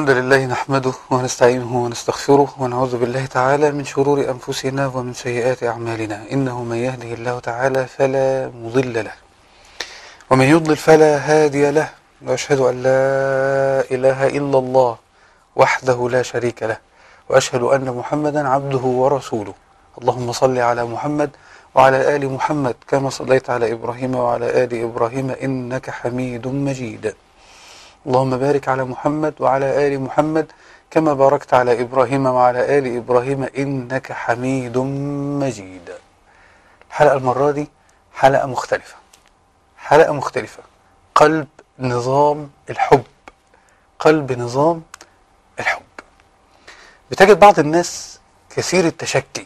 الحمد لله نحمده ونستعينه ونستغفره ونعوذ بالله تعالى من شرور أنفسنا ومن سيئات أعمالنا إنه من يهده الله تعالى فلا مضل له ومن يضلل فلا هادي له وأشهد أن لا إله إلا الله وحده لا شريك له وأشهد أن محمدا عبده ورسوله اللهم صل على محمد وعلى آل محمد كما صليت على إبراهيم وعلى آل إبراهيم إنك حميد مجيد اللهم بارك على محمد وعلى آل محمد كما باركت على إبراهيم وعلى آل إبراهيم إنك حميد مجيد الحلقة المرة دي حلقة مختلفة حلقة مختلفة قلب نظام الحب قلب نظام الحب بتجد بعض الناس كثير التشكي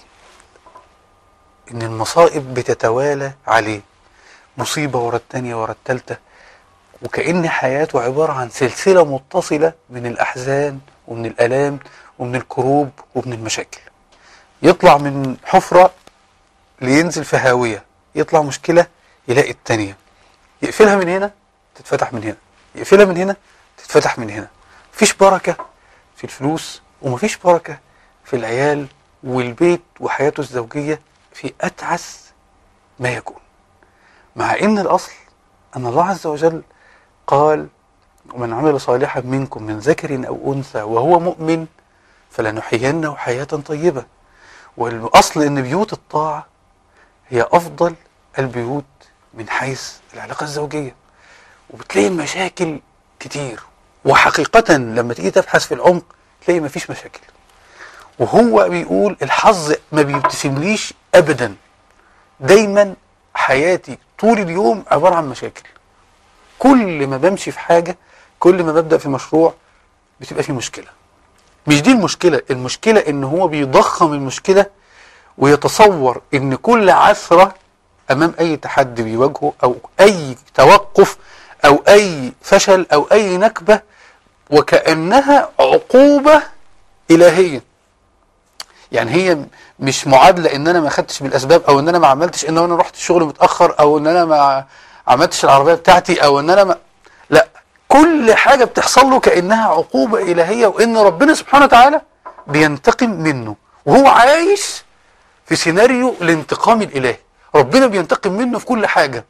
إن المصائب بتتوالى عليه مصيبة ورا التانية ورا التالتة وكأن حياته عبارة عن سلسلة متصلة من الأحزان ومن الآلام ومن الكروب ومن المشاكل يطلع من حفرة لينزل في هاوية يطلع مشكلة يلاقي التانية يقفلها من هنا تتفتح من هنا يقفلها من هنا تتفتح من هنا مفيش بركة في الفلوس ومفيش بركة في العيال والبيت وحياته الزوجية في أتعس ما يكون مع إن الأصل أن الله عز وجل قال ومن عمل صالحا منكم من ذكر أو أنثى وهو مؤمن فلنحيينه حياة طيبة والأصل أن بيوت الطاعة هي أفضل البيوت من حيث العلاقة الزوجية وبتلاقي المشاكل كتير وحقيقة لما تيجي تبحث في العمق تلاقي مفيش مشاكل وهو بيقول الحظ ما بيبتسمليش أبدا دايما حياتي طول اليوم عبارة عن مشاكل كل ما بمشي في حاجة كل ما ببدأ في مشروع بتبقى في مشكلة مش دي المشكلة المشكلة ان هو بيضخم المشكلة ويتصور ان كل عثرة امام اي تحدي بيواجهه او اي توقف او اي فشل او اي نكبة وكأنها عقوبة الهية يعني هي مش معادلة ان انا ما خدتش بالاسباب او ان انا ما عملتش ان انا رحت الشغل متأخر او ان انا ما عملتش العربية بتاعتي او ان انا ما لا كل حاجة بتحصل له كأنها عقوبة إلهية وإن ربنا سبحانه وتعالى بينتقم منه وهو عايش في سيناريو الانتقام الإلهي ربنا بينتقم منه في كل حاجة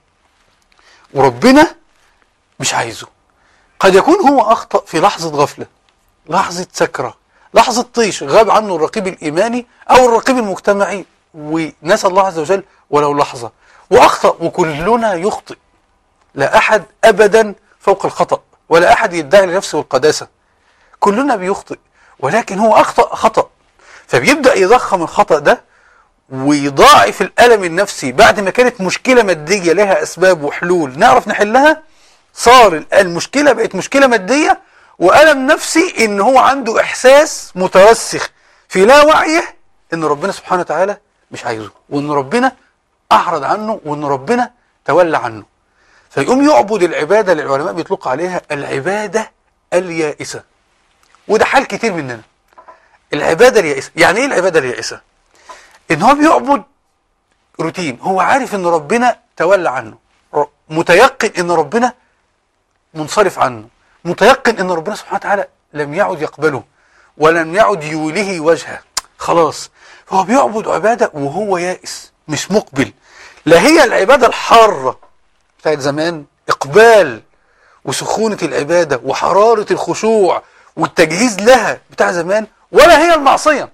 وربنا مش عايزه قد يكون هو أخطأ في لحظة غفلة لحظة سكرة لحظة طيش غاب عنه الرقيب الإيماني أو الرقيب المجتمعي ونسأل الله عز وجل ولو لحظة وأخطأ وكلنا يخطئ لا أحد أبدا فوق الخطأ ولا أحد يدعي لنفسه القداسة كلنا بيخطئ ولكن هو أخطأ خطأ فبيبدأ يضخم الخطأ ده ويضاعف الألم النفسي بعد ما كانت مشكلة مادية لها أسباب وحلول نعرف نحلها صار المشكلة بقت مشكلة مادية وألم نفسي إن هو عنده إحساس مترسخ في لا وعيه إن ربنا سبحانه وتعالى مش عايزه وإن ربنا أعرض عنه وإن ربنا تولى عنه فيقوم يعبد العبادة اللي العلماء بيطلقوا عليها العبادة اليائسة وده حال كتير مننا العبادة اليائسة يعني ايه العبادة اليائسة ان هو بيعبد روتين هو عارف ان ربنا تولى عنه متيقن ان ربنا منصرف عنه متيقن ان ربنا سبحانه وتعالى لم يعد يقبله ولم يعد يوليه وجهه خلاص فهو بيعبد عبادة وهو يائس مش مقبل لا هي العبادة الحارة بتاعت زمان إقبال وسخونة العبادة وحرارة الخشوع والتجهيز لها بتاع زمان ولا هي المعصية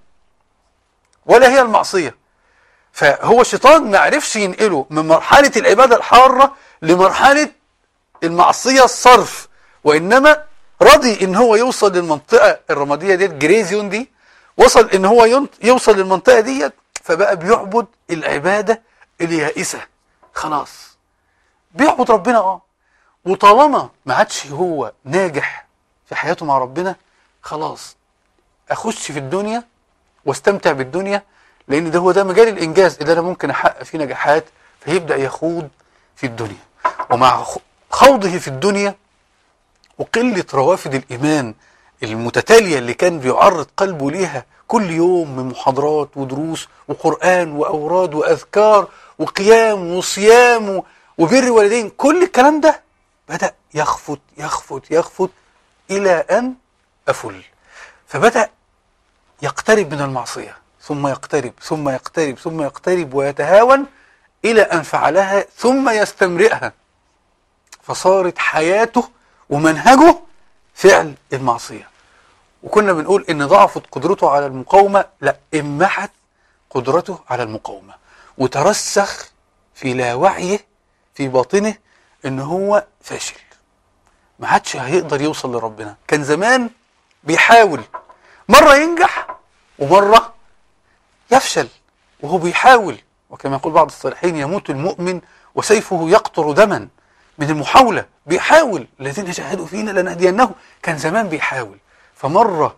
ولا هي المعصية فهو الشيطان ما عرفش ينقله من مرحلة العبادة الحارة لمرحلة المعصية الصرف وإنما رضي إن هو يوصل للمنطقة الرمادية ديت جريزيون دي وصل إن هو يوصل للمنطقة ديت فبقى بيعبد العبادة اليائسة خلاص بيعبد ربنا اه وطالما ما عادش هو ناجح في حياته مع ربنا خلاص اخش في الدنيا واستمتع بالدنيا لان ده هو ده مجال الانجاز اللي انا ممكن احقق فيه نجاحات فيبدا يخوض في الدنيا ومع خوضه في الدنيا وقله روافد الايمان المتتاليه اللي كان بيعرض قلبه ليها كل يوم من محاضرات ودروس وقران واوراد واذكار وقيام وصيام وبر والدين كل الكلام ده بدأ يخفت يخفت يخفت إلى أن أفل فبدأ يقترب من المعصية ثم يقترب ثم يقترب ثم يقترب ويتهاون إلى أن فعلها ثم يستمرئها فصارت حياته ومنهجه فعل المعصية وكنا بنقول إن ضعفت قدرته على المقاومة لا امحت قدرته على المقاومة وترسخ في لا وعيه في باطنه إن هو فاشل ما عادش هيقدر يوصل لربنا كان زمان بيحاول مرة ينجح ومرة يفشل وهو بيحاول وكما يقول بعض الصالحين يموت المؤمن وسيفه يقطر دما من المحاولة بيحاول الذين جاهدوا فينا لنهدينه كان زمان بيحاول فمرة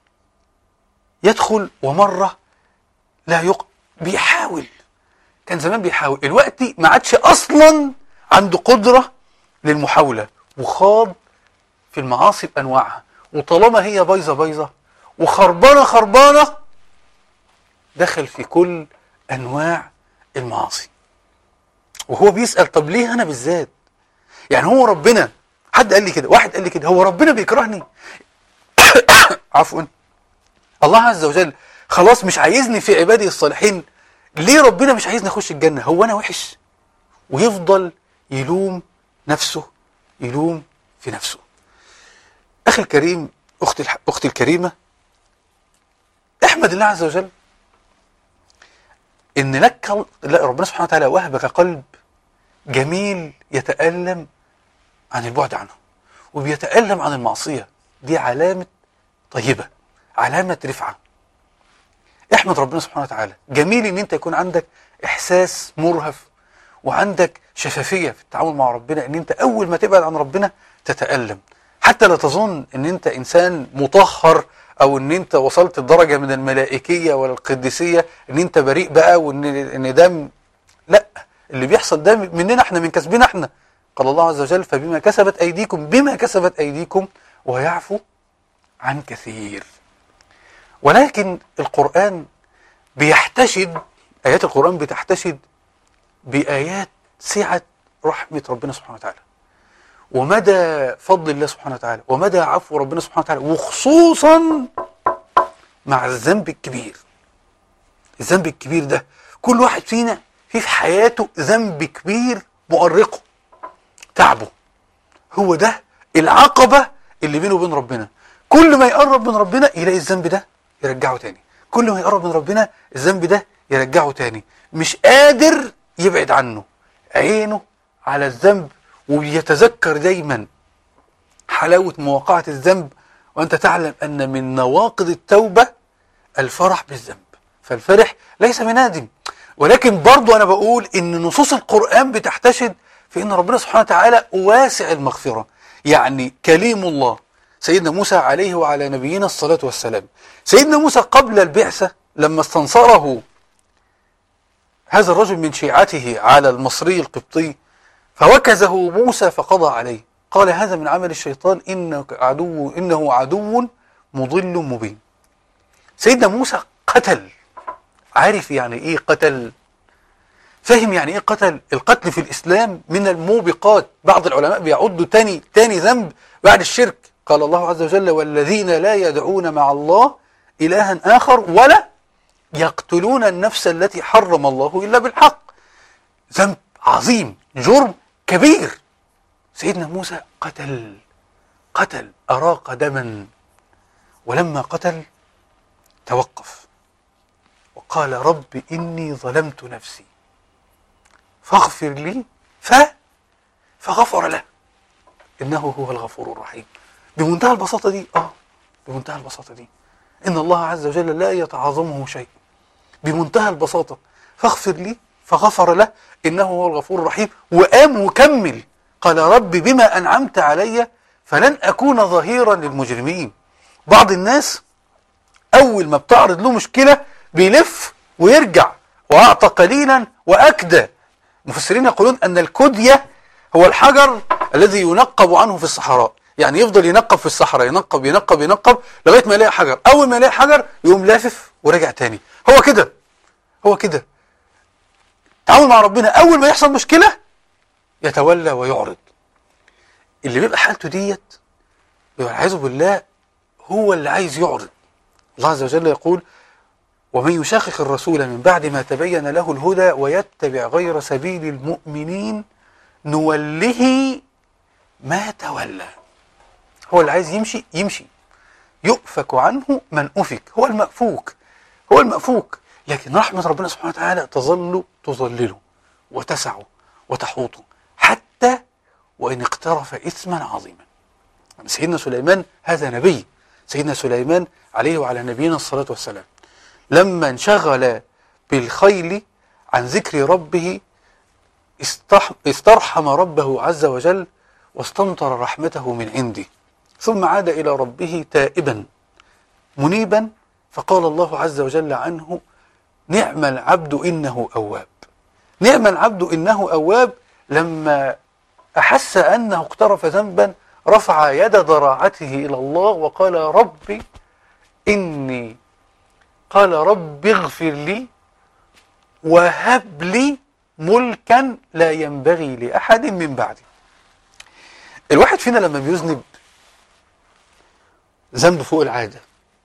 يدخل ومرة لا يق... بيحاول كان زمان بيحاول الوقت ما عادش أصلا عنده قدرة للمحاولة وخاض في المعاصي بأنواعها وطالما هي بايظة بايظة وخربانة خربانة دخل في كل أنواع المعاصي وهو بيسأل طب ليه أنا بالذات يعني هو ربنا حد قال لي كده واحد قال لي كده هو ربنا بيكرهني عفوا الله عز وجل خلاص مش عايزني في عباده الصالحين ليه ربنا مش عايزني اخش الجنة هو انا وحش ويفضل يلوم نفسه يلوم في نفسه اخي الكريم اختي الح... اختي الكريمه احمد الله عز وجل ان لك قل- لا ربنا سبحانه وتعالى وهبك قلب جميل يتألم عن البعد عنه وبيتألم عن المعصية دي علامة طيبة علامة رفعة احمد ربنا سبحانه وتعالى جميل ان انت يكون عندك احساس مرهف وعندك شفافية في التعامل مع ربنا ان انت اول ما تبعد عن ربنا تتألم حتى لا تظن ان انت انسان مطهر او ان انت وصلت لدرجة من الملائكية ولا القديسية ان انت بريء بقى وان ان ده م- لا اللي بيحصل ده مننا احنا من كسبنا احنا قال الله عز وجل فبما كسبت ايديكم بما كسبت ايديكم ويعفو عن كثير ولكن القرآن بيحتشد آيات القرآن بتحتشد بآيات سعة رحمة ربنا سبحانه وتعالى ومدى فضل الله سبحانه وتعالى ومدى عفو ربنا سبحانه وتعالى وخصوصا مع الذنب الكبير الذنب الكبير ده كل واحد فينا في في حياته ذنب كبير مؤرقه تعبه هو ده العقبة اللي بينه وبين ربنا كل ما يقرب من ربنا يلاقي الذنب ده يرجعه تاني كل ما يقرب من ربنا الذنب ده يرجعه تاني مش قادر يبعد عنه عينه على الذنب وبيتذكر دايما حلاوة مواقعة الذنب وأنت تعلم أن من نواقض التوبة الفرح بالذنب فالفرح ليس بنادم ولكن برضو أنا بقول إن نصوص القرآن بتحتشد في إن ربنا سبحانه وتعالى واسع المغفرة يعني كليم الله سيدنا موسى عليه وعلى نبينا الصلاة والسلام سيدنا موسى قبل البعثة لما استنصره هذا الرجل من شيعته على المصري القبطي فوكزه موسى فقضى عليه قال هذا من عمل الشيطان إنك عدو إنه عدو مضل مبين سيدنا موسى قتل عارف يعني ايه قتل فهم يعني ايه قتل القتل في الاسلام من الموبقات بعض العلماء بيعدوا تاني تاني ذنب بعد الشرك قال الله عز وجل والذين لا يدعون مع الله الها اخر ولا يقتلون النفس التي حرم الله الا بالحق ذنب عظيم جرم كبير سيدنا موسى قتل قتل اراق دما ولما قتل توقف وقال رب إني ظلمت نفسي فاغفر لي ف فغفر له إنه هو الغفور الرحيم بمنتهى البساطة دي آه بمنتهى البساطة دي إن الله عز وجل لا يتعاظمه شيء بمنتهى البساطة فاغفر لي فغفر له إنه هو الغفور الرحيم وقام وكمل قال رب بما أنعمت علي فلن أكون ظهيرا للمجرمين بعض الناس أول ما بتعرض له مشكلة بيلف ويرجع وأعطى قليلا وأكدى مفسرين يقولون أن الكدية هو الحجر الذي ينقب عنه في الصحراء يعني يفضل ينقب في الصحراء ينقب ينقب ينقب لغاية ما يلاقي حجر أول ما يلاقي حجر يقوم لافف ورجع تاني هو كده هو كده التعامل مع ربنا أول ما يحصل مشكلة يتولى ويعرض اللي بيبقى حالته ديت والعياذ بالله هو اللي عايز يعرض الله عز وجل يقول ومن يشاقق الرسول من بعد ما تبين له الهدى ويتبع غير سبيل المؤمنين نوله ما تولى هو اللي عايز يمشي يمشي يؤفك عنه من أفك هو المأفوك هو المأفوك لكن رحمة ربنا سبحانه وتعالى تظل تظلله وتسعه وتحوطه حتى وإن اقترف إثما عظيما سيدنا سليمان هذا نبي سيدنا سليمان عليه وعلى نبينا الصلاة والسلام لما انشغل بالخيل عن ذكر ربه استح- استرحم ربه عز وجل واستمطر رحمته من عنده ثم عاد إلى ربه تائبا منيبا فقال الله عز وجل عنه نعم العبد إنه أواب نعم العبد إنه أواب لما أحس أنه اقترف ذنبا رفع يد ضراعته إلى الله وقال ربي إني قال رب اغفر لي وهب لي ملكا لا ينبغي لأحد من بعدي الواحد فينا لما بيذنب ذنب فوق العادة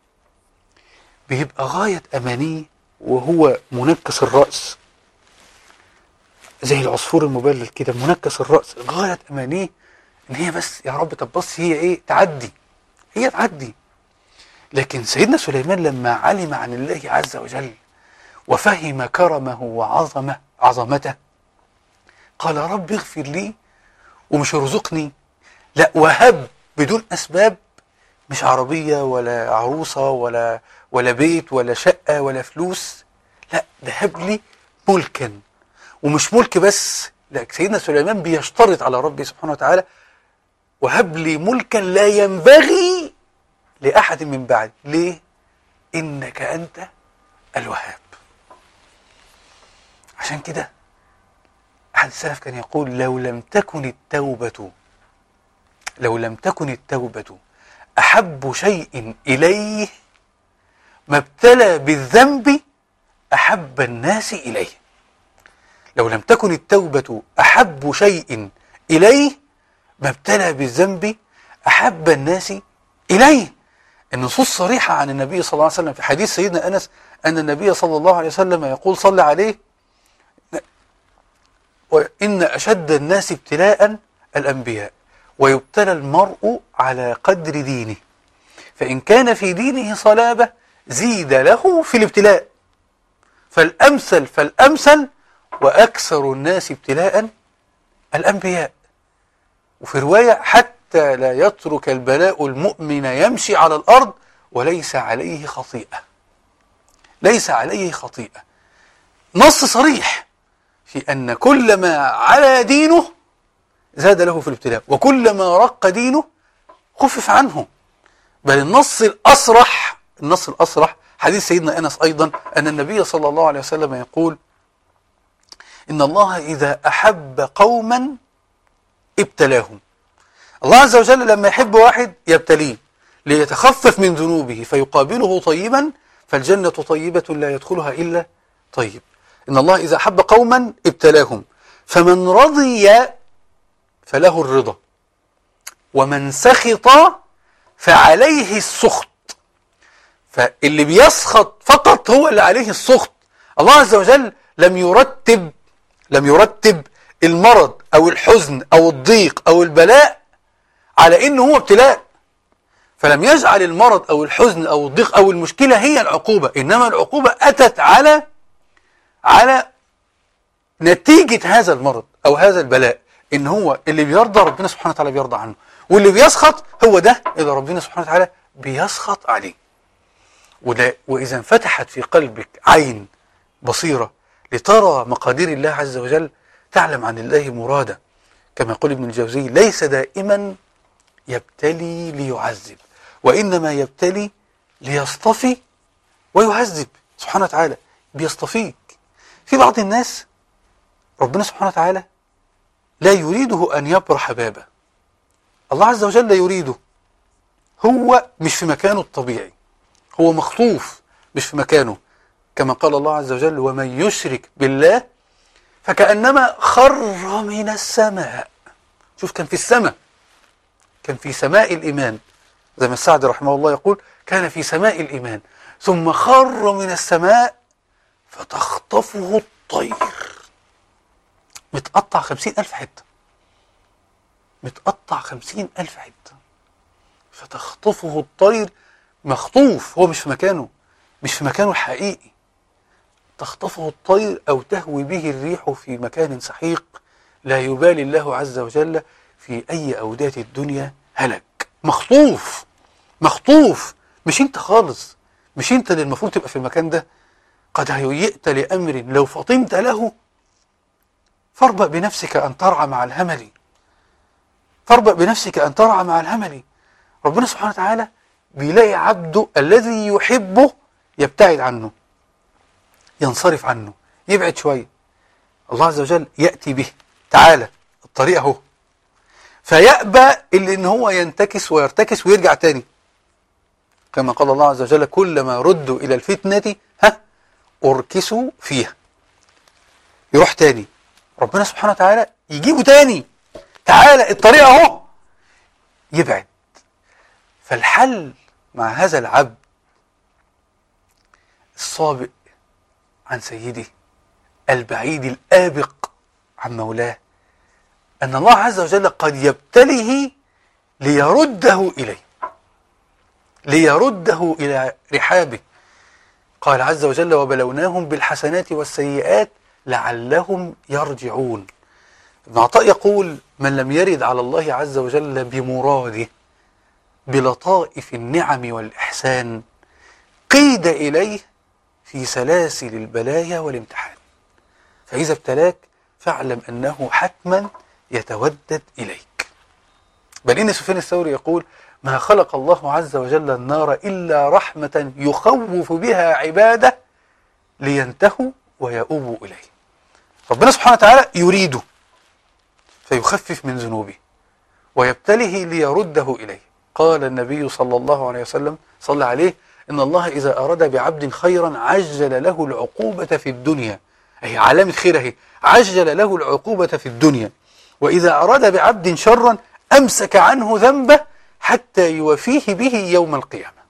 بيبقى غاية أمانيه وهو منكس الرأس زي العصفور المبلل كده منكس الرأس غاية أمانيه إن هي بس يا رب طب بص هي إيه تعدي هي تعدي لكن سيدنا سليمان لما علم عن الله عز وجل وفهم كرمه وعظمه عظمته قال رب اغفر لي ومش ارزقني لا وهب بدون اسباب مش عربيه ولا عروسه ولا ولا بيت ولا شقه ولا فلوس لا ده هب لي ملكا ومش ملك بس لا سيدنا سليمان بيشترط على ربي سبحانه وتعالى وهب لي ملكا لا ينبغي لأحد من بعد ليه؟ إنك أنت الوهاب عشان كده أحد السلف كان يقول لو لم تكن التوبة لو لم تكن التوبة أحب شيء إليه ما ابتلى بالذنب أحب الناس إليه لو لم تكن التوبة أحب شيء إليه ما ابتلى بالذنب أحب الناس إليه النصوص صريحة عن النبي صلى الله عليه وسلم في حديث سيدنا أنس أن النبي صلى الله عليه وسلم يقول صلى عليه وإن أشد الناس ابتلاء الأنبياء ويبتلى المرء على قدر دينه فإن كان في دينه صلابة زيد له في الابتلاء فالأمثل فالأمثل وأكثر الناس ابتلاء الأنبياء وفي رواية حتى لا يترك البلاء المؤمن يمشي على الأرض وليس عليه خطيئة ليس عليه خطيئة نص صريح في أن كلما على دينه زاد له في الابتلاء وكلما رق دينه خفف عنه بل النص الأصرح النص الأصرح حديث سيدنا أنس أيضا أن النبي صلى الله عليه وسلم يقول إن الله إذا أحب قوما ابتلاهم الله عز وجل لما يحب واحد يبتليه ليتخفف من ذنوبه فيقابله طيبا فالجنة طيبة لا يدخلها إلا طيب إن الله إذا أحب قوما ابتلاهم فمن رضي فله الرضا ومن سخط فعليه السخط فاللي بيسخط فقط هو اللي عليه السخط الله عز وجل لم يرتب لم يرتب المرض أو الحزن أو الضيق أو البلاء على إنه هو ابتلاء فلم يجعل المرض أو الحزن أو الضيق أو المشكلة هي العقوبة إنما العقوبة أتت على على نتيجة هذا المرض أو هذا البلاء إن هو اللي بيرضى ربنا سبحانه وتعالى بيرضى عنه واللي بيسخط هو ده اللي ربنا سبحانه وتعالى بيسخط عليه وده وإذا انفتحت في قلبك عين بصيرة لترى مقادير الله عز وجل تعلم عن الله مرادا كما يقول ابن الجوزي ليس دائما يبتلي ليعذب وإنما يبتلي ليصطفي ويعذب سبحانه وتعالى بيصطفيك في بعض الناس ربنا سبحانه وتعالى لا يريده أن يبرح بابه الله عز وجل لا يريده هو مش في مكانه الطبيعي هو مخطوف مش في مكانه كما قال الله عز وجل ومن يشرك بالله فكأنما خر من السماء شوف كان في السماء كان في سماء الإيمان زي ما السعدي رحمه الله يقول كان في سماء الإيمان ثم خر من السماء فتخطفه الطير متقطع خمسين ألف حتة متقطع خمسين ألف حتة فتخطفه الطير مخطوف هو مش في مكانه مش في مكانه الحقيقي تخطفه الطير أو تهوي به الريح في مكان سحيق لا يبالي الله عز وجل في أي أودات الدنيا هلك مخطوف مخطوف مش انت خالص مش انت اللي المفروض تبقى في المكان ده قد هيئت لأمر لو فطنت له فاربأ بنفسك أن ترعى مع الهمل فاربأ بنفسك أن ترعى مع الهمل ربنا سبحانه وتعالى بيلاقي عبده الذي يحبه يبتعد عنه ينصرف عنه يبعد شوية الله عز وجل يأتي به تعالى الطريق اهو فيأبى اللي ان هو ينتكس ويرتكس ويرجع تاني كما قال الله عز وجل كلما ردوا إلى الفتنة ها أركسوا فيها يروح تاني ربنا سبحانه وتعالى يجيبه تاني تعالى الطريق اهو يبعد فالحل مع هذا العبد الصابئ عن سيده البعيد الآبق عن مولاه أن الله عز وجل قد يبتليه ليرده إليه ليرده إلى رحابه قال عز وجل وبلوناهم بالحسنات والسيئات لعلهم يرجعون ابن عطاء يقول من لم يرد على الله عز وجل بمراده بلطائف النعم والإحسان قيد إليه في سلاسل البلايا والامتحان فإذا ابتلاك فاعلم أنه حتما يتودد إليك بل إن سفيان الثوري يقول ما خلق الله عز وجل النار إلا رحمة يخوف بها عباده لينتهوا ويؤوبوا إليه ربنا سبحانه وتعالى يريده فيخفف من ذنوبه ويبتله ليرده إليه قال النبي صلى الله عليه وسلم صلى عليه إن الله إذا أراد بعبد خيرا عجل له العقوبة في الدنيا أي علامة خير أهي عجل له العقوبة في الدنيا وإذا أراد بعبد شرا أمسك عنه ذنبه حتى يوفيه به يوم القيامة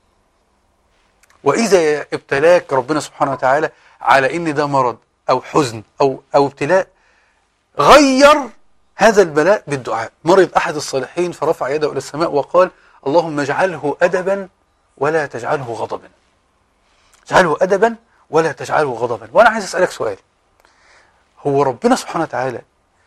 وإذا ابتلاك ربنا سبحانه وتعالى على إن ده مرض أو حزن أو, أو ابتلاء غير هذا البلاء بالدعاء مرض أحد الصالحين فرفع يده إلى السماء وقال اللهم اجعله أدبا ولا تجعله غضبا اجعله أدبا ولا تجعله غضبا وأنا عايز أسألك سؤال هو ربنا سبحانه وتعالى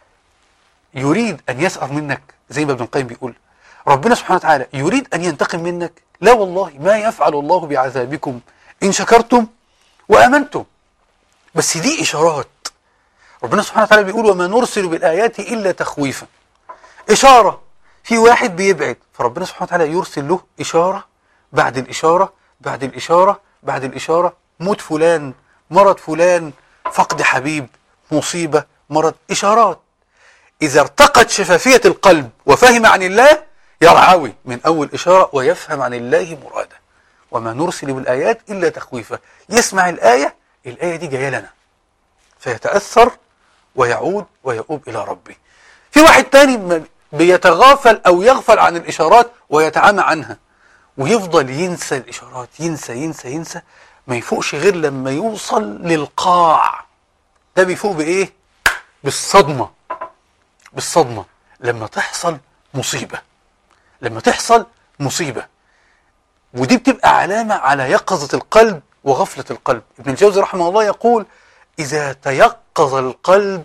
يريد أن يسأر منك زي ما ابن القيم بيقول ربنا سبحانه وتعالى يريد أن ينتقم منك لا والله ما يفعل الله بعذابكم إن شكرتم وأمنتم بس دي إشارات ربنا سبحانه وتعالى بيقول وما نرسل بالآيات إلا تخويفا إشارة في واحد بيبعد فربنا سبحانه وتعالى يرسل له إشارة بعد الإشارة بعد الإشارة بعد الإشارة موت فلان مرض فلان فقد حبيب مصيبة مرض إشارات إذا ارتقت شفافية القلب وفهم عن الله يرعوي من أول إشارة ويفهم عن الله مراده وما نرسل بالآيات إلا تخويفا يسمع الآية الآية دي جاية لنا فيتأثر ويعود ويؤوب إلى ربه في واحد تاني بيتغافل أو يغفل عن الإشارات ويتعامى عنها ويفضل ينسى الإشارات ينسى ينسى ينسى ما يفوقش غير لما يوصل للقاع ده بيفوق بإيه؟ بالصدمة بالصدمة لما تحصل مصيبة لما تحصل مصيبة ودي بتبقى علامة على يقظة القلب وغفلة القلب ابن الجوزي رحمه الله يقول إذا تيقظ القلب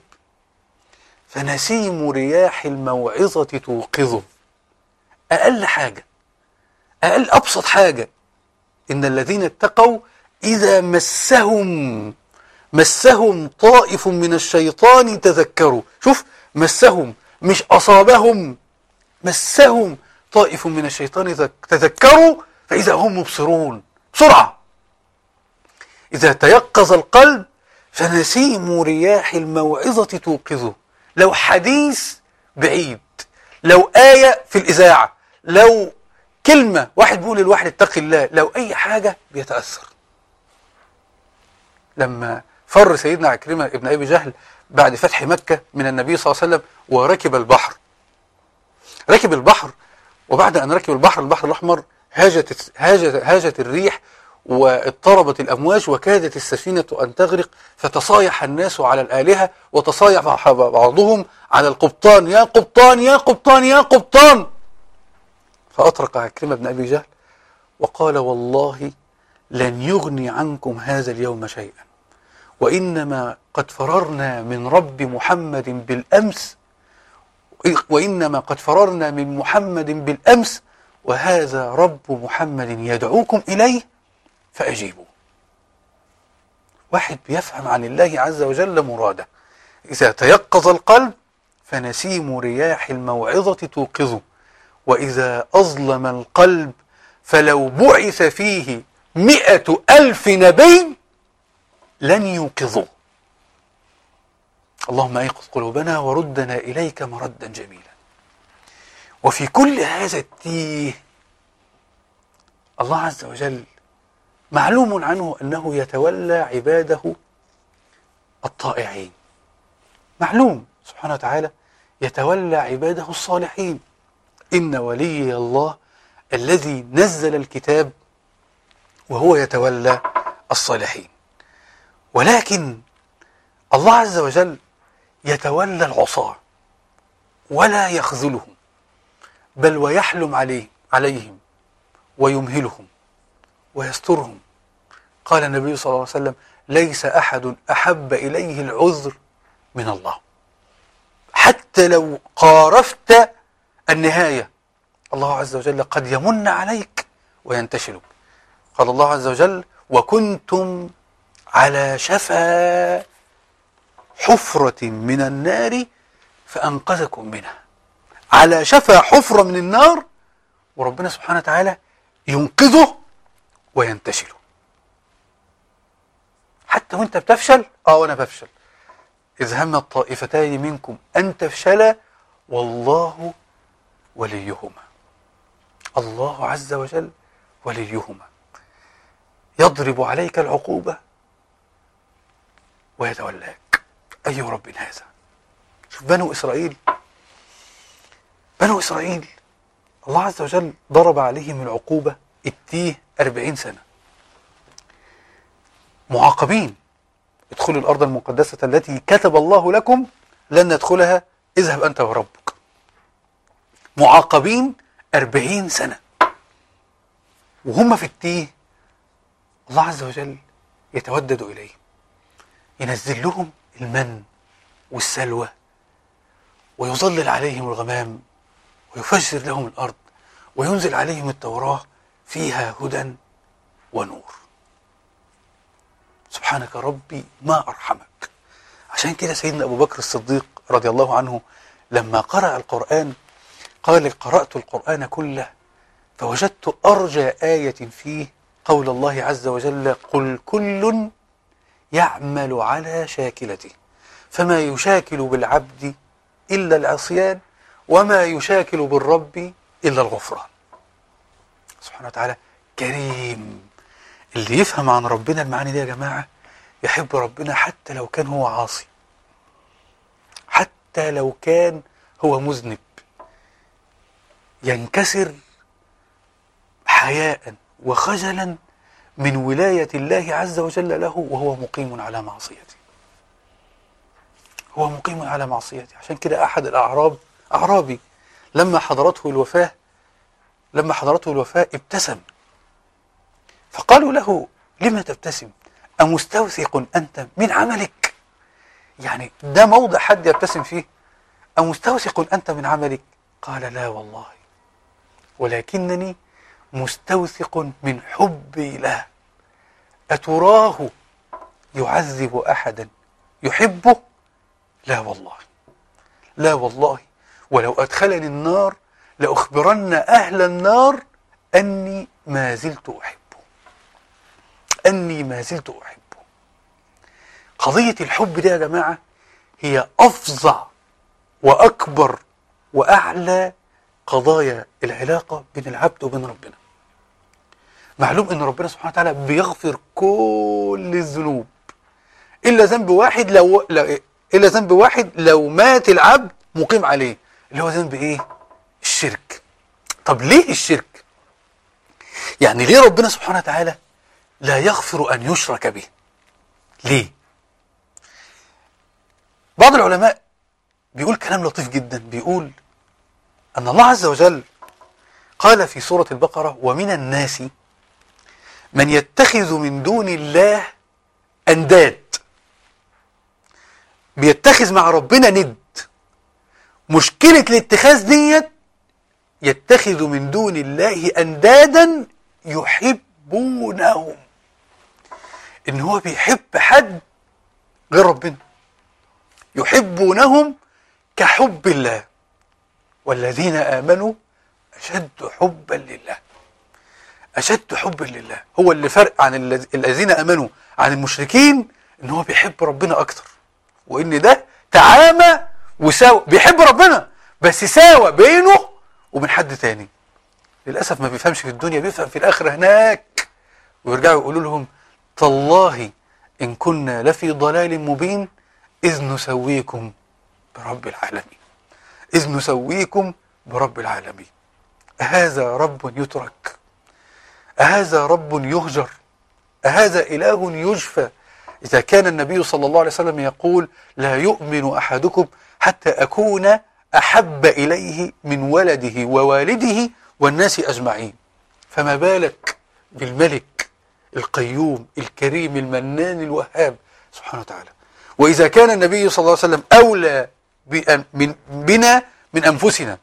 فنسيم رياح الموعظة توقظه أقل حاجة أقل أبسط حاجة إن الذين اتقوا إذا مسهم مسهم طائف من الشيطان تذكروا شوف مسهم مش أصابهم مسهم طائف من الشيطان تذكروا فإذا هم مبصرون بسرعة إذا تيقظ القلب فنسيم رياح الموعظة توقظه لو حديث بعيد لو آية في الإذاعة لو كلمة واحد بيقول للواحد اتق الله لو أي حاجة بيتأثر لما فر سيدنا عكرمة ابن أبي جهل بعد فتح مكة من النبي صلى الله عليه وسلم وركب البحر ركب البحر وبعد أن ركب البحر البحر الأحمر هاجت هاجت هاجت الريح واضطربت الأمواج وكادت السفينة أن تغرق فتصايح الناس على الآلهة وتصايح بعضهم على القبطان يا قبطان يا قبطان يا قبطان فأطرق عكرمة بن أبي جهل وقال والله لن يغني عنكم هذا اليوم شيئا وإنما قد فررنا من رب محمد بالأمس وإنما قد فررنا من محمد بالأمس وهذا رب محمد يدعوكم إليه فأجيبوا واحد بيفهم عن الله عز وجل مراده إذا تيقظ القلب فنسيم رياح الموعظة توقظه وإذا أظلم القلب فلو بعث فيه مئة ألف نبي لن يوقظوه اللهم ايقظ قلوبنا وردنا إليك مردا جميلا وفي كل هذا التيه الله عز وجل معلوم عنه أنه يتولى عباده الطائعين معلوم سبحانه وتعالى يتولى عباده الصالحين إن ولي الله الذي نزل الكتاب وهو يتولى الصالحين ولكن الله عز وجل يتولى العصاة ولا يخذلهم بل ويحلم عليه عليهم ويمهلهم ويسترهم قال النبي صلى الله عليه وسلم ليس أحد أحب إليه العذر من الله حتى لو قارفت النهاية الله عز وجل قد يمن عليك وينتشلك قال الله عز وجل وكنتم على شفا حفرة من النار فأنقذكم منها على شفا حفرة من النار وربنا سبحانه وتعالى ينقذه وينتشله حتى وانت بتفشل اه وانا بفشل إذ هم الطائفتان منكم أن تفشلا والله وليهما الله عز وجل وليهما يضرب عليك العقوبة ويتولاك أي رب هذا شوف بنو إسرائيل بنو إسرائيل الله عز وجل ضرب عليهم العقوبة التيه أربعين سنة معاقبين ادخلوا الأرض المقدسة التي كتب الله لكم لن ندخلها اذهب أنت وربك معاقبين أربعين سنة وهم في التيه الله عز وجل يتودد إليهم ينزل لهم المن والسلوى ويظلل عليهم الغمام ويفجر لهم الأرض وينزل عليهم التوراة فيها هدى ونور سبحانك ربي ما أرحمك عشان كده سيدنا أبو بكر الصديق رضي الله عنه لما قرأ القرآن قال قرأت القرآن كله فوجدت أرجى آية فيه قول الله عز وجل قل كل يعمل على شاكلته فما يشاكل بالعبد إلا العصيان وما يشاكل بالرب إلا الغفران سبحانه وتعالى كريم اللي يفهم عن ربنا المعاني دي يا جماعة يحب ربنا حتى لو كان هو عاصي حتى لو كان هو مذنب ينكسر حياء وخجلا من ولاية الله عز وجل له وهو مقيم على معصيته هو مقيم على معصيته عشان كده أحد الأعراب أعرابي لما حضرته الوفاة لما حضرته الوفاة ابتسم فقالوا له لما تبتسم أمستوثق أنت من عملك يعني ده موضع حد يبتسم فيه أمستوثق أنت من عملك قال لا والله ولكنني مستوثق من حبي له أتراه يعذب أحدا يحبه لا والله لا والله ولو أدخلني النار لأخبرن أهل النار أني ما زلت أحبه أني ما زلت أحبه قضية الحب دي يا جماعة هي أفظع وأكبر وأعلى قضايا العلاقة بين العبد وبين ربنا معلوم ان ربنا سبحانه وتعالى بيغفر كل الذنوب الا ذنب واحد لو, لو الا ذنب واحد لو مات العبد مقيم عليه اللي هو ذنب ايه الشرك طب ليه الشرك يعني ليه ربنا سبحانه وتعالى لا يغفر أن يشرك به ليه بعض العلماء بيقول كلام لطيف جدا بيقول أن الله عز وجل قال في سورة البقرة ومن الناس من يتخذ من دون الله أنداد بيتخذ مع ربنا ند مشكلة الاتخاذ ديت يتخذ من دون الله أندادا يحبونهم إن هو بيحب حد غير ربنا يحبونهم كحب الله والذين آمنوا أشد حبا لله أشد حبا لله هو اللي فرق عن الذ- الذين آمنوا عن المشركين إن هو بيحب ربنا أكتر وإن ده تعامى وساوى بيحب ربنا بس ساوى بينه وبين حد تاني للأسف ما بيفهمش في الدنيا بيفهم في الآخرة هناك ويرجعوا يقولوا لهم تالله إن كنا لفي ضلال مبين إذ نسويكم برب العالمين إذ نسويكم برب العالمين أهذا رب يترك أهذا رب يهجر أهذا إله يجفى إذا كان النبي صلى الله عليه وسلم يقول لا يؤمن أحدكم حتى أكون أحب إليه من ولده ووالده والناس أجمعين فما بالك بالملك القيوم الكريم المنان الوهاب سبحانه وتعالى وإذا كان النبي صلى الله عليه وسلم أولى بأن من بنا من أنفسنا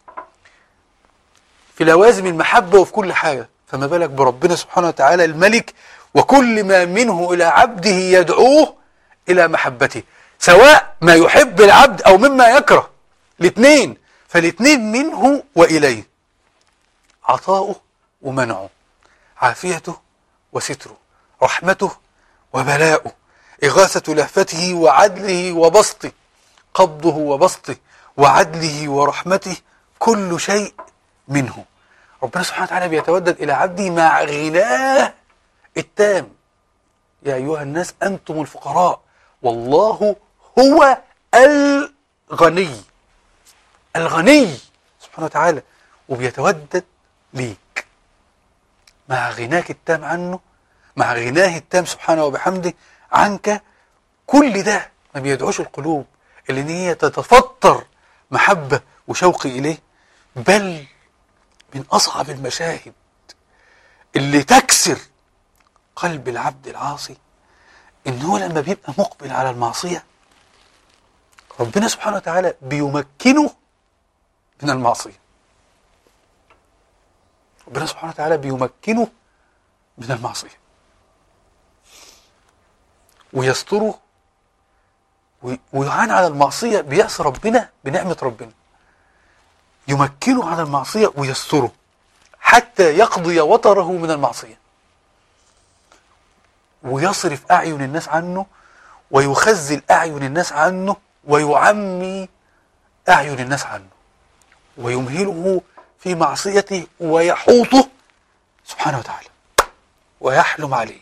في لوازم المحبة وفي كل حاجة فما بالك بربنا سبحانه وتعالى الملك وكل ما منه إلى عبده يدعوه إلى محبته سواء ما يحب العبد أو مما يكره الاثنين فالاثنين منه وإليه عطاؤه ومنعه عافيته وستره رحمته وبلاؤه إغاثة لهفته وعدله وبسطه قبضه وبسطه وعدله ورحمته كل شيء منه ربنا سبحانه وتعالى بيتودد إلى عبده مع غناه التام يا أيها الناس أنتم الفقراء والله هو الغني الغني سبحانه وتعالى وبيتودد ليك مع غناك التام عنه مع غناه التام سبحانه وبحمده عنك كل ده ما بيدعوش القلوب اللي إن هي تتفطر محبة وشوق إليه بل من أصعب المشاهد اللي تكسر قلب العبد العاصي إن هو لما بيبقى مقبل على المعصية ربنا سبحانه وتعالى بيمكنه من المعصية ربنا سبحانه وتعالى بيمكنه من المعصية ويستره وي- ويعان على المعصية بيأس ربنا بنعمة ربنا يمكنه على المعصية ويستره حتى يقضي وطره من المعصية ويصرف أعين الناس عنه ويخزل أعين الناس عنه ويعمي أعين الناس عنه ويمهله في معصيته ويحوطه سبحانه وتعالى ويحلم عليه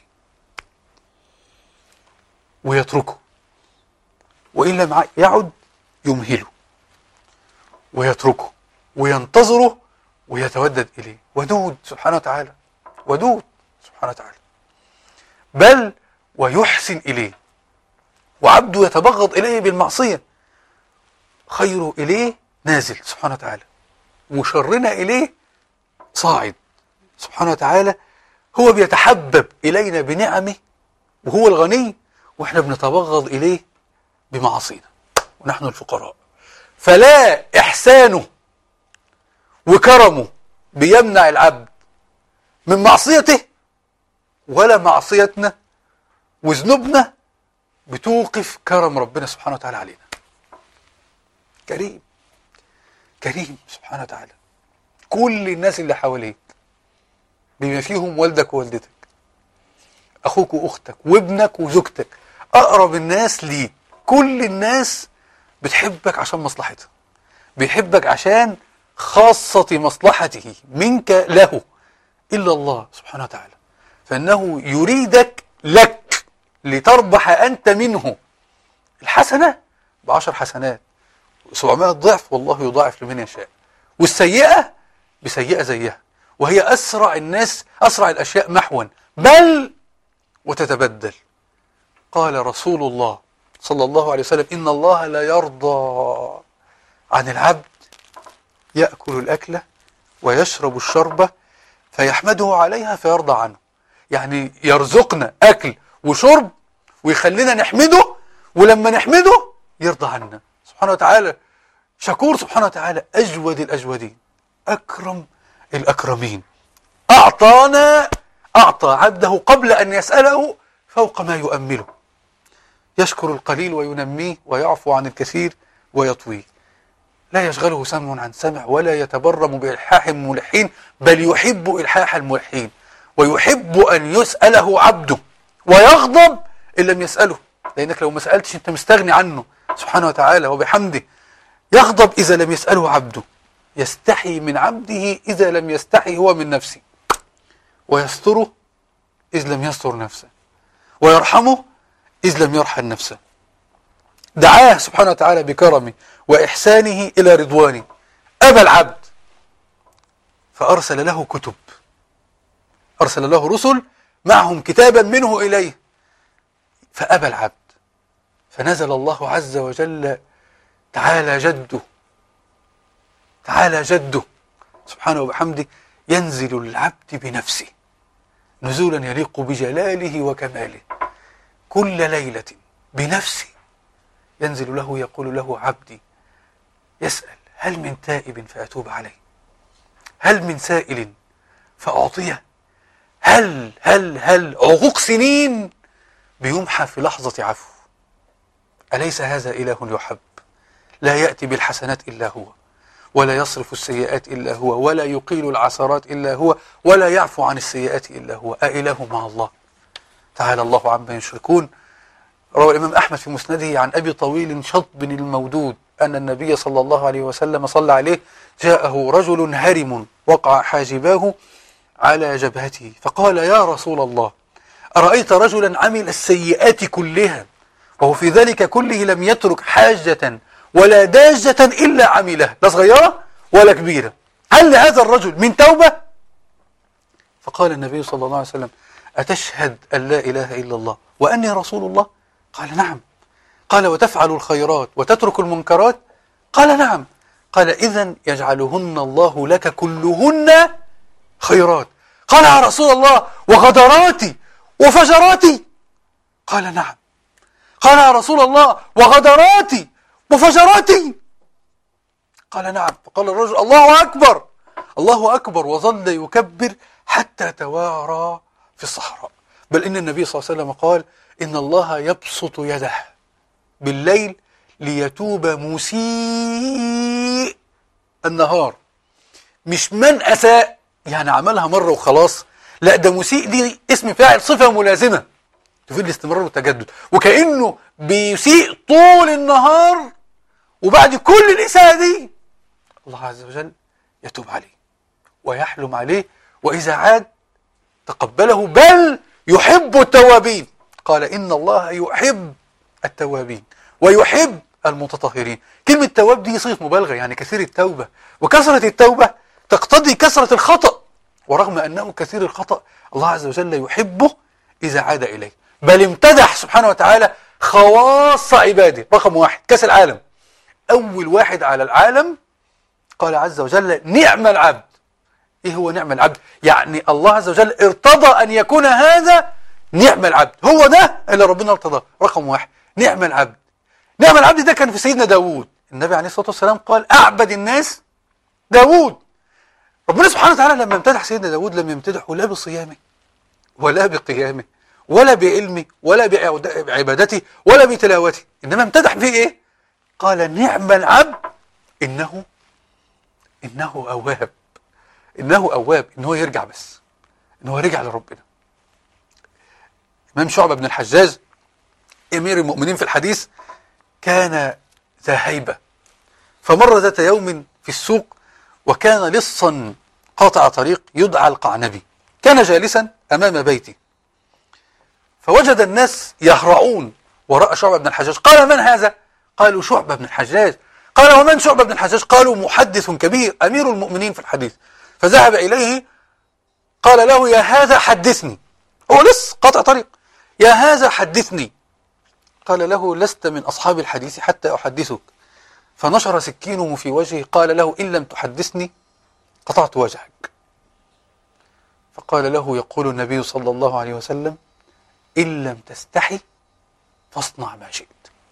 ويتركه وإن لم يعد يمهله ويتركه وينتظره ويتودد إليه ودود سبحانه وتعالى ودود سبحانه وتعالى بل ويحسن إليه وعبده يتبغض إليه بالمعصية خيره إليه نازل سبحانه وتعالى وشرنا إليه صاعد سبحانه وتعالى هو بيتحبب إلينا بنعمه وهو الغني وإحنا بنتبغض إليه بمعاصينا ونحن الفقراء فلا إحسانه وكرمه بيمنع العبد من معصيته ولا معصيتنا وذنوبنا بتوقف كرم ربنا سبحانه وتعالى علينا كريم كريم سبحانه وتعالى كل الناس اللي حواليك بما فيهم والدك ووالدتك أخوك وأختك وابنك وزوجتك أقرب الناس ليك كل الناس بتحبك عشان مصلحتها بيحبك عشان خاصة مصلحته منك له إلا الله سبحانه وتعالى فإنه يريدك لك لتربح أنت منه الحسنة بعشر حسنات 700 ضعف والله يضاعف لمن يشاء والسيئة بسيئة زيها وهي أسرع الناس أسرع الأشياء محوا بل وتتبدل قال رسول الله صلى الله عليه وسلم إن الله لا يرضى عن العبد يأكل الأكلة ويشرب الشربة فيحمده عليها فيرضى عنه يعني يرزقنا أكل وشرب ويخلينا نحمده ولما نحمده يرضى عنا سبحانه وتعالى شكور سبحانه وتعالى أجود الأجودين أكرم الأكرمين أعطانا أعطى عبده قبل أن يسأله فوق ما يؤمله يشكر القليل وينميه ويعفو عن الكثير ويطويه لا يشغله سمع عن سمع ولا يتبرم بإلحاح الملحين بل يحب إلحاح الملحين ويحب أن يسأله عبده ويغضب إن لم يسأله لأنك لو ما سألتش أنت مستغني عنه سبحانه وتعالى وبحمده يغضب إذا لم يسأله عبده يستحي من عبده إذا لم يستحي هو من نفسه ويستره إذ لم يستر نفسه ويرحمه إذ لم يرحم نفسه دعاه سبحانه وتعالى بكرمه وإحسانه إلى رضوانه أبى العبد فأرسل له كتب أرسل له رسل معهم كتابا منه إليه فأبى العبد فنزل الله عز وجل تعالى جده تعالى جده سبحانه وبحمده ينزل العبد بنفسه نزولا يليق بجلاله وكماله كل ليلة بنفسه ينزل له يقول له عبدي يسأل هل من تائب فأتوب عليه هل من سائل فأعطيه هل هل هل عقوق سنين بيمحى في لحظة عفو أليس هذا إله يحب لا يأتي بالحسنات إلا هو ولا يصرف السيئات إلا هو ولا يقيل العثرات إلا هو ولا يعفو عن السيئات إلا هو أإله مع الله تعالى الله عما يشركون روى الإمام أحمد في مسنده عن أبي طويل شطب المودود أن النبي صلى الله عليه وسلم صلى عليه جاءه رجل هرم وقع حاجباه على جبهته فقال يا رسول الله أرأيت رجلا عمل السيئات كلها وهو في ذلك كله لم يترك حاجة ولا داجة إلا عملها لا صغيرة ولا كبيرة هل لهذا الرجل من توبة فقال النبي صلى الله عليه وسلم أتشهد أن لا إله إلا الله وأني رسول الله قال نعم قال وتفعل الخيرات وتترك المنكرات قال نعم قال إذا يجعلهن الله لك كلهن خيرات قال يا رسول الله وغدراتي وفجراتي قال نعم قال يا رسول الله وغدراتي وفجراتي قال نعم فقال الرجل الله أكبر الله أكبر وظل يكبر حتى توارى في الصحراء بل إن النبي صلى الله عليه وسلم قال إن الله يبسط يده بالليل ليتوب مسيء النهار مش من أساء يعني عملها مرة وخلاص لا ده مسيء دي اسم فاعل صفة ملازمة تفيد الاستمرار والتجدد وكأنه بيسيء طول النهار وبعد كل الإساءة دي الله عز وجل يتوب عليه ويحلم عليه وإذا عاد تقبله بل يحب التوابين قال إن الله يحب التوابين ويحب المتطهرين كلمة تواب دي صيغة مبالغة يعني كثير التوبة وكثرة التوبة تقتضي كثرة الخطأ ورغم أنه كثير الخطأ الله عز وجل يحبه إذا عاد إليه بل امتدح سبحانه وتعالى خواص عباده رقم واحد كاس العالم أول واحد على العالم قال عز وجل نعم العبد إيه هو نعم العبد يعني الله عز وجل ارتضى أن يكون هذا نعم العبد هو ده اللي ربنا ارتضاه رقم واحد نعم العبد نعم العبد ده كان في سيدنا داوود النبي عليه الصلاة والسلام قال أعبد الناس داوود ربنا سبحانه وتعالى لما امتدح سيدنا داوود لم يمتدحه لا بصيامه ولا بقيامه ولا بعلمه ولا بعبادته ولا بتلاوته إنما امتدح فيه إيه قال نعم العبد إنه إنه أواب إنه أواب إنه يرجع بس إنه يرجع لربنا إمام شعبة بن الحجاج أمير المؤمنين في الحديث كان ذا هيبة فمر ذات يوم في السوق وكان لصا قاطع طريق يدعى القعنبي كان جالسا أمام بيته فوجد الناس يهرعون وراء شعبة بن الحجاج قال من هذا؟ قالوا شعبة بن الحجاج قال ومن شعبة بن الحجاج؟ قالوا محدث كبير أمير المؤمنين في الحديث فذهب إليه قال له يا هذا حدثني هو لسه قطع طريق يا هذا حدثني قال له لست من أصحاب الحديث حتى أحدثك فنشر سكينه في وجهه قال له إن لم تحدثني قطعت وجهك فقال له يقول النبي صلى الله عليه وسلم إن لم تستحي فاصنع ما شئت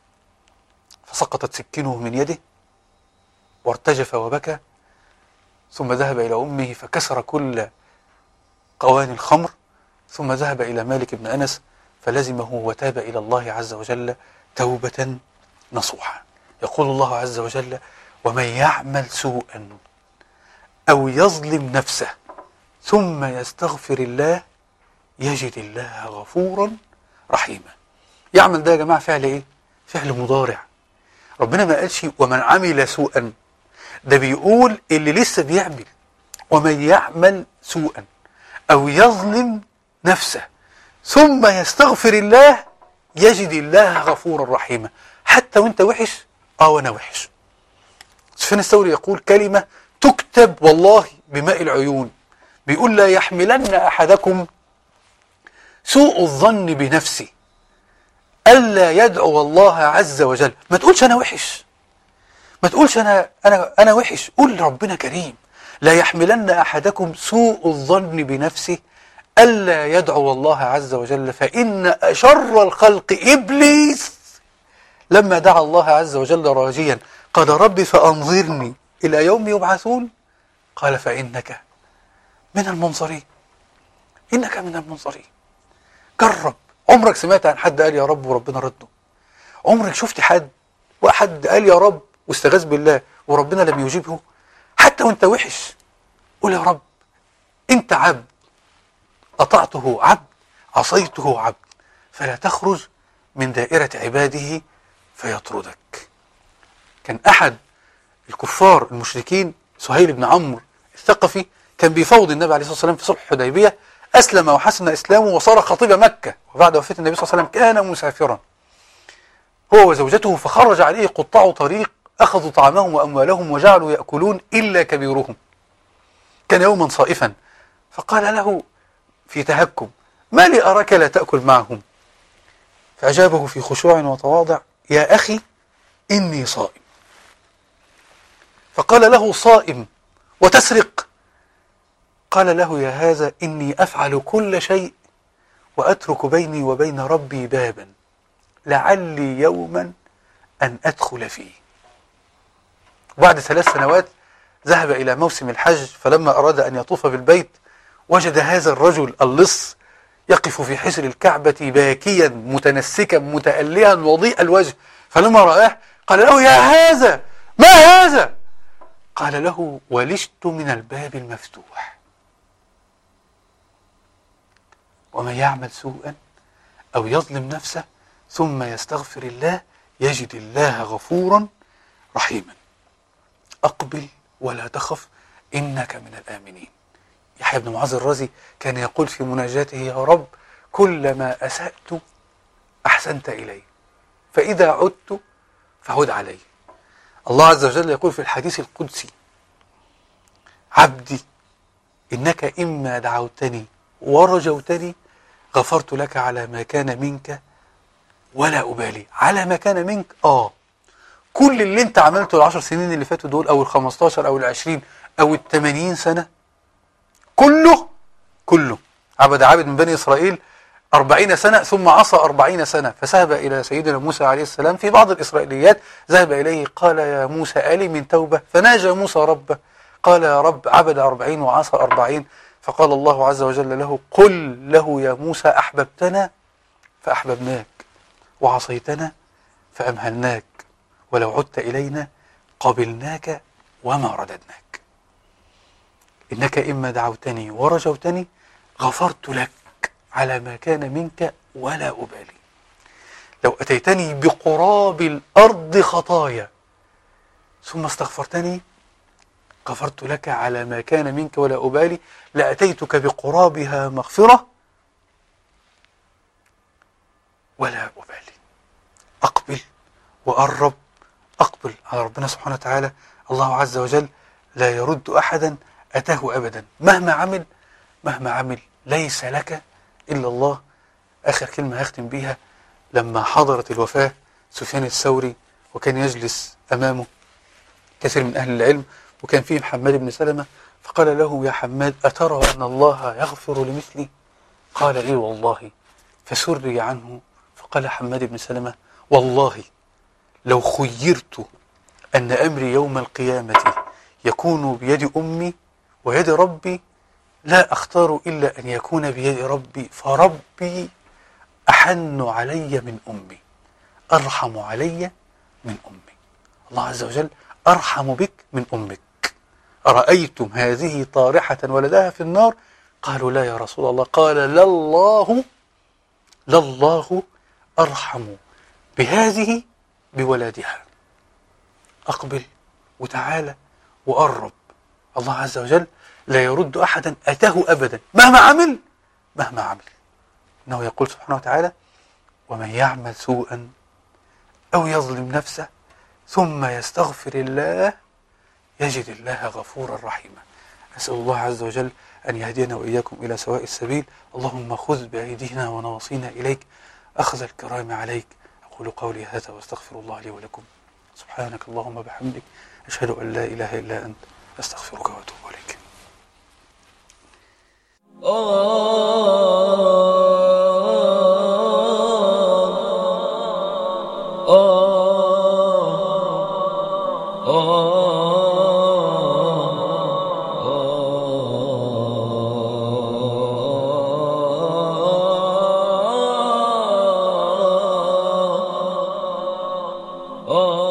فسقطت سكينه من يده وارتجف وبكى ثم ذهب إلى أمه فكسر كل قواني الخمر ثم ذهب إلى مالك بن أنس فلزمه وتاب إلى الله عز وجل توبة نصوحا يقول الله عز وجل ومن يعمل سوءا أو يظلم نفسه ثم يستغفر الله يجد الله غفورا رحيما يعمل ده يا جماعة فعل إيه؟ فعل مضارع ربنا ما قالش ومن عمل سوءا ده بيقول اللي لسه بيعمل ومن يعمل سوءا أو يظلم نفسه ثم يستغفر الله يجد الله غفورا رحيما حتى وانت وحش اه وانا وحش سفيان الثوري يقول كلمة تكتب والله بماء العيون بيقول لا يحملن أحدكم سوء الظن بنفسه ألا يدعو الله عز وجل ما تقولش أنا وحش ما تقولش أنا, أنا, أنا وحش قول ربنا كريم لا يحملن أحدكم سوء الظن بنفسه ألا يدعو الله عز وجل فإن أشر الخلق إبليس لما دعا الله عز وجل راجيا قال رب فأنظرني إلى يوم يبعثون قال فإنك من المنظرين إنك من المنظرين جرب عمرك سمعت عن حد قال يا رب وربنا رده عمرك شفت حد واحد قال يا رب واستغاث بالله وربنا لم يجيبه حتى وانت وحش قول يا رب انت عبد أطعته عبد عصيته عبد فلا تخرج من دائرة عباده فيطردك كان أحد الكفار المشركين سهيل بن عمرو الثقفي كان بيفوض النبي عليه الصلاة والسلام في صلح الحديبية أسلم وحسن إسلامه وصار خطيب مكة وبعد وفاة النبي صلى الله عليه وسلم كان مسافرا هو وزوجته فخرج عليه قطاع طريق أخذوا طعامهم وأموالهم وجعلوا يأكلون إلا كبيرهم كان يوما صائفا فقال له في تهكم ما لي أراك لا تأكل معهم فأجابه في خشوع وتواضع يا أخي إني صائم فقال له صائم وتسرق قال له يا هذا إني أفعل كل شيء وأترك بيني وبين ربي بابا لعلي يوما أن أدخل فيه بعد ثلاث سنوات ذهب إلى موسم الحج فلما أراد أن يطوف بالبيت وجد هذا الرجل اللص يقف في حجر الكعبة باكيا متنسكا متأليا وضيء الوجه فلما رآه قال له يا هذا ما هذا قال له ولشت من الباب المفتوح ومن يعمل سوءا أو يظلم نفسه ثم يستغفر الله يجد الله غفورا رحيما أقبل ولا تخف إنك من الآمنين يحيى بن معاذ الرازي كان يقول في مناجاته يا رب كلما أسأت أحسنت إلي فإذا عدت فعد علي الله عز وجل يقول في الحديث القدسي عبدي إنك إما دعوتني ورجوتني غفرت لك على ما كان منك ولا أبالي على ما كان منك آه كل اللي انت عملته العشر سنين اللي فاتوا دول أو الخمستاشر أو العشرين أو التمانين سنة كله كله عبد عابد من بني إسرائيل أربعين سنة ثم عصى أربعين سنة فذهب إلى سيدنا موسى عليه السلام في بعض الإسرائيليات ذهب إليه قال يا موسى ألي من توبة فناجى موسى ربه قال يا رب عبد أربعين وعصى أربعين فقال الله عز وجل له قل له يا موسى أحببتنا فأحببناك وعصيتنا فأمهلناك ولو عدت إلينا قبلناك وما رددناك إنك إما دعوتني ورجوتني غفرت لك على ما كان منك ولا أبالي لو أتيتني بقراب الأرض خطايا ثم استغفرتني غفرت لك على ما كان منك ولا أبالي لأتيتك بقرابها مغفرة ولا أبالي أقبل وأرب أقبل على ربنا سبحانه وتعالى الله عز وجل لا يرد أحدا أتاه أبدا مهما عمل مهما عمل ليس لك إلا الله آخر كلمة هختم بيها لما حضرت الوفاة سفيان الثوري وكان يجلس أمامه كثير من أهل العلم وكان فيه محمد بن سلمة فقال له يا حماد أترى أن الله يغفر لمثلي قال إيه والله فسري عنه فقال حماد بن سلمة والله لو خيرت أن أمري يوم القيامة يكون بيد أمي ويد ربي لا أختار إلا أن يكون بيد ربي فربي أحن علي من أمي أرحم علي من أمي الله عز وجل أرحم بك من أمك أرأيتم هذه طارحة ولدها في النار قالوا لا يا رسول الله قال لله لله أرحم بهذه بولدها أقبل وتعالى وقرب الله عز وجل لا يرد أحدا أتاه أبدا مهما عمل مهما عمل إنه يقول سبحانه وتعالى ومن يعمل سوءا أو يظلم نفسه ثم يستغفر الله يجد الله غفورا رحيما أسأل الله عز وجل أن يهدينا وإياكم إلى سواء السبيل اللهم خذ بأيدينا ونواصينا إليك أخذ الكرام عليك أقول قولي هذا واستغفر الله لي ولكم سبحانك اللهم بحمدك أشهد أن لا إله إلا أنت أستغفرك وأتوب إليك Oh